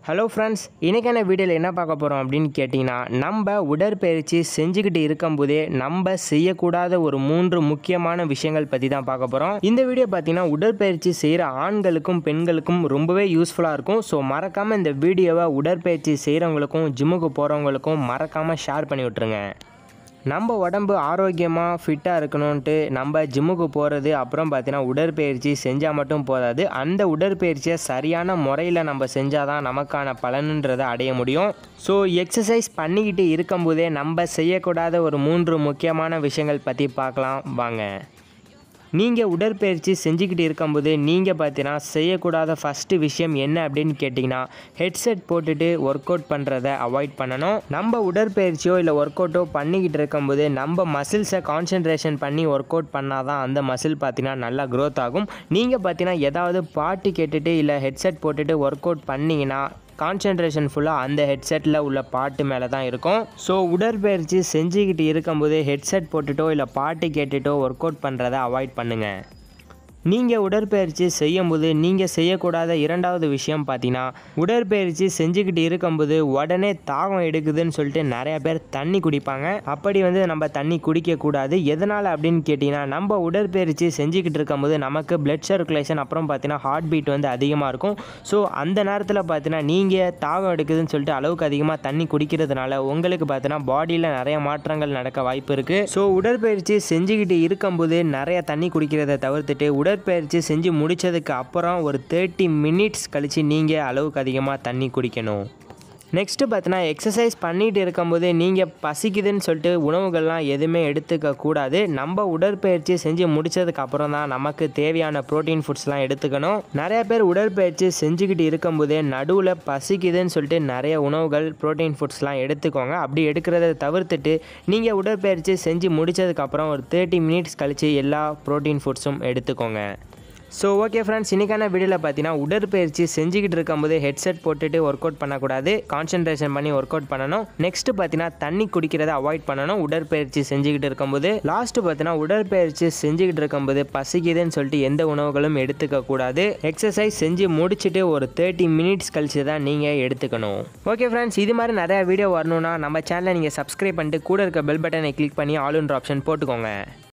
hello friends இன்றைக்கான வீடியோவில் என்ன பார்க்க போகிறோம் அப்படின்னு கேட்டிங்கன்னா நம்ம உடற்பயிற்சி செஞ்சுக்கிட்டு இருக்கும்போதே நம்ம செய்யக்கூடாத ஒரு மூன்று முக்கியமான விஷயங்கள் பற்றி தான் பார்க்க போகிறோம் இந்த வீடியோ பார்த்தீங்கன்னா உடற்பயிற்சி செய்கிற ஆண்களுக்கும் பெண்களுக்கும் ரொம்பவே யூஸ்ஃபுல்லாக இருக்கும் ஸோ மறக்காமல் இந்த வீடியோவை உடற்பயிற்சி செய்கிறவங்களுக்கும் ஜிம்முக்கு போகிறவங்களுக்கும் மறக்காமல் ஷேர் பண்ணி விட்ருங்க நம்ம உடம்பு ஆரோக்கியமாக ஃபிட்டாக இருக்கணும்ன்ட்டு நம்ம ஜிம்முக்கு போகிறது அப்புறம் பார்த்தீங்கன்னா உடற்பயிற்சி செஞ்சால் மட்டும் போதாது அந்த உடற்பயிற்சியை சரியான முறையில் நம்ம செஞ்சால் தான் நமக்கான பலனுன்றதை அடைய முடியும் ஸோ எக்ஸசைஸ் பண்ணிக்கிட்டு இருக்கும்போதே நம்ம செய்யக்கூடாத ஒரு மூன்று முக்கியமான விஷயங்கள் பற்றி பார்க்கலாம் வாங்க நீங்கள் உடற்பயிற்சி செஞ்சுக்கிட்டு இருக்கும்போது நீங்கள் பார்த்தீங்கன்னா செய்யக்கூடாத ஃபஸ்ட்டு விஷயம் என்ன அப்படின்னு கேட்டிங்கன்னா ஹெட்செட் போட்டுட்டு ஒர்க் அவுட் பண்ணுறத அவாய்ட் பண்ணணும் நம்ம உடற்பயிற்சியோ இல்லை ஒர்க் அவுட்டோ பண்ணிக்கிட்டு இருக்கும்போது நம்ம மசில்ஸை கான்சென்ட்ரேஷன் பண்ணி ஒர்க் அவுட் பண்ணால் தான் அந்த மசில் பார்த்தீங்கன்னா நல்லா க்ரோத் ஆகும் நீங்கள் பார்த்தீங்கன்னா ஏதாவது பாட்டு கேட்டுட்டு இல்லை ஹெட்செட் போட்டுட்டு ஒர்க் அவுட் பண்ணிங்கன்னா கான்சென்ட்ரேஷன் ஃபுல்லாக அந்த ஹெட்செட்டில் உள்ள பாட்டு மேலே தான் இருக்கும் ஸோ உடற்பயிற்சி செஞ்சுக்கிட்டு இருக்கும்போது ஹெட்செட் போட்டுட்டோ இல்லை பாட்டு கேட்டுட்டோ ஒர்க் அவுட் பண்ணுறதை அவாய்ட் பண்ணுங்கள் நீங்கள் உடற்பயிற்சி செய்யும்போது நீங்கள் செய்யக்கூடாத இரண்டாவது விஷயம் பார்த்தீங்கன்னா உடற்பயிற்சி செஞ்சுக்கிட்டு இருக்கும்போது உடனே தாகம் எடுக்குதுன்னு சொல்லிட்டு நிறைய பேர் தண்ணி குடிப்பாங்க அப்படி வந்து நம்ம தண்ணி குடிக்கக்கூடாது எதனால் அப்படின்னு கேட்டிங்கன்னா நம்ம உடற்பயிற்சி செஞ்சுக்கிட்டு இருக்கும்போது நமக்கு பிளட் சர்க்குலேஷன் அப்புறம் பார்த்தீங்கன்னா ஹார்ட் பீட் வந்து அதிகமாக இருக்கும் ஸோ அந்த நேரத்தில் பார்த்தீங்கன்னா நீங்கள் தாகம் எடுக்குதுன்னு சொல்லிட்டு அளவுக்கு அதிகமாக தண்ணி குடிக்கிறதுனால உங்களுக்கு பார்த்தீங்கன்னா பாடியில் நிறைய மாற்றங்கள் நடக்க வாய்ப்பு இருக்குது ஸோ உடற்பயிற்சி செஞ்சுக்கிட்டு இருக்கும்போது நிறைய தண்ணி குடிக்கிறத தவிர்த்துட்டு உடற்பயிற்சி செஞ்சு முடித்ததுக்கு அப்புறம் ஒரு தேர்ட்டி மினிட்ஸ் கழித்து நீங்கள் அளவுக்கு அதிகமாக தண்ணி குடிக்கணும் நெக்ஸ்ட்டு பார்த்தீங்கன்னா எக்ஸசைஸ் பண்ணிகிட்டு இருக்கும்போது நீங்கள் பசிக்குதுன்னு சொல்லிட்டு உணவுகள்லாம் எதுவுமே எடுத்துக்க கூடாது நம்ம உடற்பயிற்சி செஞ்சு முடிச்சதுக்கு அப்புறம் தான் நமக்கு தேவையான ப்ரோட்டீன் ஃபுட்ஸ்லாம் எடுத்துக்கணும் நிறைய பேர் உடற்பயிற்சி செஞ்சுக்கிட்டு இருக்கும்போதே நடுவில் பசிக்குதுன்னு சொல்லிட்டு நிறைய உணவுகள் ப்ரோட்டீன் ஃபுட்ஸ்லாம் எடுத்துக்கோங்க அப்படி எடுக்கிறத தவிர்த்துட்டு நீங்கள் உடற்பயிற்சி செஞ்சு முடிச்சதுக்கப்புறம் ஒரு தேர்ட்டி மினிட்ஸ் கழித்து எல்லா ப்ரோட்டீன் ஃபுட்ஸும் எடுத்துக்கோங்க ஸோ ஓகே ஃப்ரெண்ட்ஸ் இன்றைக்கான வீடியோவில் பார்த்தீங்கன்னா உடற்பயிற்சி செஞ்சுக்கிட்டு இருக்கும்போது ஹெட்செட் போட்டுட்டு ஒர்க் அவுட் பண்ணக்கூடாது கான்சென்ட்ரேஷன் பண்ணி ஒர்க் அவுட் பண்ணணும் நெக்ஸ்ட் பார்த்தீங்கன்னா தண்ணி குடிக்கிறத அவாய்ட் பண்ணணும் உடற்பயிற்சி செஞ்சுக்கிட்டு இருக்கும்போது லாஸ்ட்டு பார்த்தீங்கன்னா உடற்பயிற்சி செஞ்சுக்கிட்டு இருக்கும்போது பசிக்குதுன்னு சொல்லிட்டு எந்த உணவுகளும் எடுத்துக்க கூடாது எக்ஸசைஸ் செஞ்சு முடிச்சுட்டு ஒரு தேர்ட்டி மினிட்ஸ் கழிச்சு தான் நீங்கள் எடுத்துக்கணும் ஓகே ஃப்ரெண்ட்ஸ் இது மாதிரி நிறையா வீடியோ வரணும்னா நம்ம சேனலை நீங்கள் சப்ஸ்கிரைப் பண்ணிட்டு கூட இருக்க பெல் பட்டனை கிளிக் பண்ணி ஆல் ஆப்ஷன் போட்டுக்கோங்க